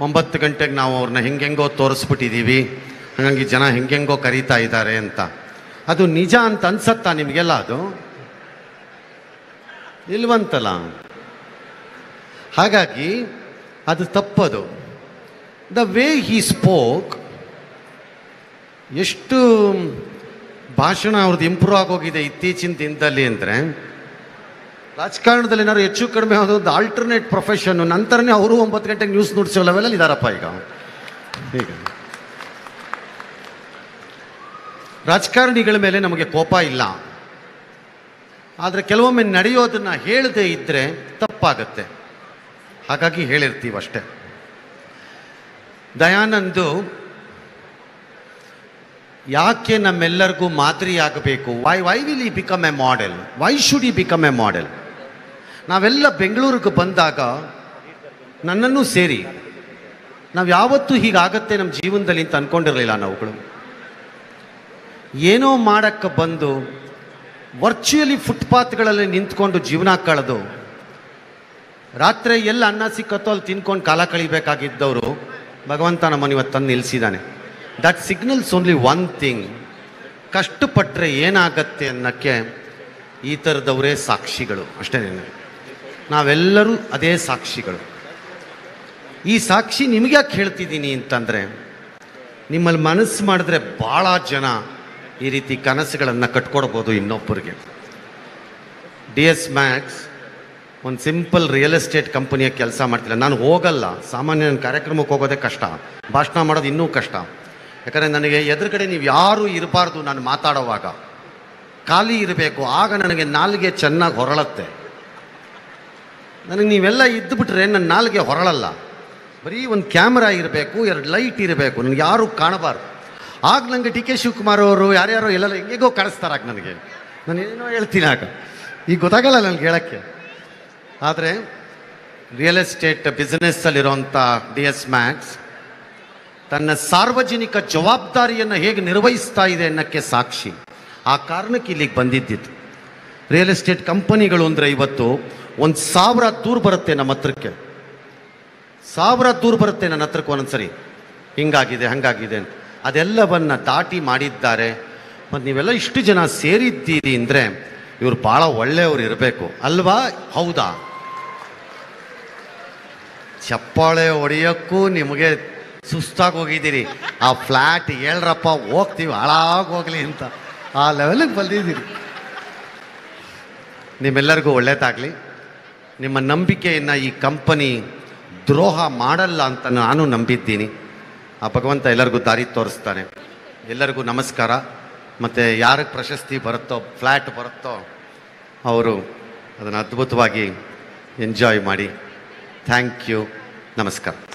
ಒಂಬತ್ತು ಗಂಟೆಗೆ ನಾವು ಅವ್ರನ್ನ ಹೆಂಗೆಂಗೋ ತೋರಿಸ್ಬಿಟ್ಟಿದ್ದೀವಿ ಹಾಗಾಗಿ ಜನ ಹೆಂಗೆಂಗೋ ಕರೀತಾ ಇದ್ದಾರೆ ಅಂತ ಅದು ನಿಜ ಅಂತ ಅನ್ಸತ್ತಾ ನಿಮಗೆಲ್ಲ ಅದು ಇಲ್ವಂತಲ್ಲ ಹಾಗಾಗಿ ಅದು ತಪ್ಪದು ದ ವೇ ಹಿ ಸ್ಪೋಕ್ ಎಷ್ಟು ಭಾಷಣ ಅವ್ರದ್ದು ಇಂಪ್ರೂವ್ ಆಗೋಗಿದೆ ಇತ್ತೀಚಿನ ದಿನದಲ್ಲಿ ಅಂದರೆ ರಾಜಕಾರಣದಲ್ಲಿ ಏನಾದ್ರು ಹೆಚ್ಚು ಕಡಿಮೆ ಒಂದು ಆಲ್ಟರ್ನೇಟ್ ಪ್ರೊಫೆಷನ್ನು ನಂತರನೇ ಅವರು ಒಂಬತ್ತು ಗಂಟೆಗೆ ನ್ಯೂಸ್ ನುಡಿಸೋ ಲೆವೆಲಲ್ಲಿ ಇದ್ದಾರಪ್ಪ ಈಗ ಈಗ ರಾಜಕಾರಣಿಗಳ ಮೇಲೆ ನಮಗೆ ಕೋಪ ಇಲ್ಲ ಆದರೆ ಕೆಲವೊಮ್ಮೆ ನಡೆಯೋದನ್ನ ಹೇಳದೇ ಇದ್ದರೆ ತಪ್ಪಾಗತ್ತೆ ಹಾಗಾಗಿ ಹೇಳಿರ್ತೀವಿ ಅಷ್ಟೇ ದಯಾನಂದು ಯಾಕೆ ನಮ್ಮೆಲ್ಲರಿಗೂ ಮಾದರಿಯಾಗಬೇಕು why why will we become a model why should we become a model ನಾವೆಲ್ಲ ಬೆಂಗಳೂರಿಗೆ ಬಂದಾಗ ನನ್ನನ್ನು ಸೇರಿ ನಾವು ಯಾವತ್ತೂ ಹೀಗಾಗತ್ತೆ ನಮ್ಮ ಜೀವನದಲ್ಲಿ ಅಂತ ಅನ್ಕೊಂಡಿರಲಿಲ್ಲ ನಾವುಗಳು ಏನೋ ಮಾಡಕ್ಕೆ ಬಂದು ವರ್ಚುಯಲಿ ಫುಟ್ಪಾತ್ಗಳಲ್ಲಿ ನಿಂತ್ಕೊಂಡು ಜೀವನ ಕಳೆದು ರಾತ್ರಿ ಎಲ್ಲ ಅನ್ನ ಸಿಕ್ಕತ್ತೋ ಅಲ್ಲಿ ತಿನ್ಕೊಂಡು ಕಾಲ ಕಳಿಬೇಕಾಗಿದ್ದವರು ಭಗವಂತ ನಮ್ಮನ್ನು ಇವತ್ತು ತಂದು ನಿಲ್ಲಿಸಿದ್ದಾನೆ that signals only one thing ಕಷ್ಟಪಟ್ಟರೆ ಏನಾಗತ್ತೆ ಅನ್ನೋಕ್ಕೆ ಈ ಥರದವರೇ ಸಾಕ್ಷಿಗಳು ಅಷ್ಟೇ ನಾವೆಲ್ಲರೂ ಅದೇ ಸಾಕ್ಷಿಗಳು ಈ ಸಾಕ್ಷಿ ನಿಮಗೆ ಯಾಕೆ ಹೇಳ್ತಿದ್ದೀನಿ ಅಂತಂದರೆ ನಿಮ್ಮಲ್ಲಿ ಮನಸ್ಸು ಮಾಡಿದ್ರೆ ಭಾಳ ಜನ ಈ ರೀತಿ ಕನಸುಗಳನ್ನು ಕಟ್ಕೊಡ್ಬೋದು ಇನ್ನೊಬ್ಬರಿಗೆ ಡಿ ಎಸ್ ಮ್ಯಾಕ್ಸ್ ಒಂದು ಸಿಂಪಲ್ ರಿಯಲ್ ಎಸ್ಟೇಟ್ ಕಂಪನಿಯ ಕೆಲಸ ಮಾಡ್ತಿಲ್ಲ ನಾನು ಹೋಗಲ್ಲ ಸಾಮಾನ್ಯ ನನ್ನ ಕಾರ್ಯಕ್ರಮಕ್ಕೆ ಹೋಗೋದೇ ಕಷ್ಟ ಭಾಷಣ ಮಾಡೋದು ಇನ್ನೂ ಕಷ್ಟ ಯಾಕಂದರೆ ನನಗೆ ಎದುರುಗಡೆ ನೀವು ಯಾರೂ ಇರಬಾರ್ದು ನಾನು ಮಾತಾಡೋವಾಗ ಖಾಲಿ ಇರಬೇಕು ಆಗ ನನಗೆ ನಾಲ್ಗೆ ಚೆನ್ನಾಗಿ ಹೊರಳತ್ತೆ ನನಗೆ ನೀವೆಲ್ಲ ಇದ್ದುಬಿಟ್ರೆ ನನ್ನ ನಾಲ್ಗೆ ಹೊರಳಲ್ಲ ಬರೀ ಒಂದು ಕ್ಯಾಮ್ರಾ ಇರಬೇಕು ಎರಡು ಲೈಟ್ ಇರಬೇಕು ನನಗೆ ಯಾರು ಕಾಣಬಾರ್ದು ಆಗ ನನಗೆ ಡಿ ಕೆ ಶಿವಕುಮಾರ್ ಅವರು ಯಾರ್ಯಾರೋ ಎಲ್ಲೆಲ್ಲ ಹೆಂಗೆಗೋ ಕಾಣಿಸ್ತಾರಾಗ ನನಗೆ ನಾನು ಏನೋ ಹೇಳ್ತೀನಿ ಆಗ ಈಗ ಗೊತ್ತಾಗಲ್ಲ ನನಗೆ ಹೇಳೋಕ್ಕೆ ಆದರೆ ರಿಯಲ್ ಎಸ್ಟೇಟ್ ಬಿಸ್ನೆಸ್ಸಲ್ಲಿರೋಂಥ ಡಿ ಎಸ್ ಮ್ಯಾಕ್ಸ್ ತನ್ನ ಸಾರ್ವಜನಿಕ ಜವಾಬ್ದಾರಿಯನ್ನು ಹೇಗೆ ನಿರ್ವಹಿಸ್ತಾ ಇದೆ ಅನ್ನೋಕ್ಕೆ ಸಾಕ್ಷಿ ಆ ಕಾರಣಕ್ಕೆ ಇಲ್ಲಿಗೆ ಬಂದಿದ್ದಿತ್ತು ರಿಯಲ್ ಎಸ್ಟೇಟ್ ಕಂಪನಿಗಳು ಅಂದರೆ ಇವತ್ತು ಒಂದು ಸಾವಿರ ದೂರ ಬರುತ್ತೆ ನಮ್ಮ ಹತ್ರಕ್ಕೆ ಸಾವಿರ ದೂರ ಬರುತ್ತೆ ನನ್ನ ಹತ್ರಕ್ಕೆ ಒಂದೊಂದ್ಸರಿ ಹಿಂಗಾಗಿದೆ ಹಂಗಾಗಿದೆ ಅಂತ ಅದೆಲ್ಲವನ್ನ ದಾಟಿ ಮಾಡಿದ್ದಾರೆ ಮತ್ತು ನೀವೆಲ್ಲ ಇಷ್ಟು ಜನ ಸೇರಿದ್ದೀರಿ ಅಂದರೆ ಇವ್ರು ಭಾಳ ಒಳ್ಳೆಯವ್ರು ಇರಬೇಕು ಅಲ್ವಾ ಹೌದಾ ಚಪ್ಪಾಳೆ ಹೊಡೆಯೋಕ್ಕೂ ನಿಮಗೆ ಸುಸ್ತಾಗಿ ಹೋಗಿದ್ದೀರಿ ಆ ಫ್ಲ್ಯಾಟ್ ಹೇಳ್ರಪ್ಪ ಹೋಗ್ತೀವಿ ಹಾಳಾಗಿ ಹೋಗ್ಲಿ ಅಂತ ಆ ಲೆವೆಲಿಗೆ ಬಂದಿದ್ದೀರಿ ನಿಮ್ಮೆಲ್ಲರಿಗೂ ಒಳ್ಳೇದಾಗಲಿ ನಿಮ್ಮ ನಂಬಿಕೆಯನ್ನು ಈ ಕಂಪನಿ ದ್ರೋಹ ಮಾಡಲ್ಲ ಅಂತ ನಾನು ನಂಬಿದ್ದೀನಿ ಆ ಭಗವಂತ ಎಲ್ಲರಿಗೂ ದಾರಿ ತೋರಿಸ್ತಾನೆ ಎಲ್ಲರಿಗೂ ನಮಸ್ಕಾರ ಮತ್ತು ಯಾರಿಗೆ ಪ್ರಶಸ್ತಿ ಬರುತ್ತೋ ಫ್ಲ್ಯಾಟ್ ಬರುತ್ತೋ ಅವರು ಅದನ್ನು ಅದ್ಭುತವಾಗಿ ಎಂಜಾಯ್ ಮಾಡಿ ಥ್ಯಾಂಕ್ ಯು ನಮಸ್ಕಾರ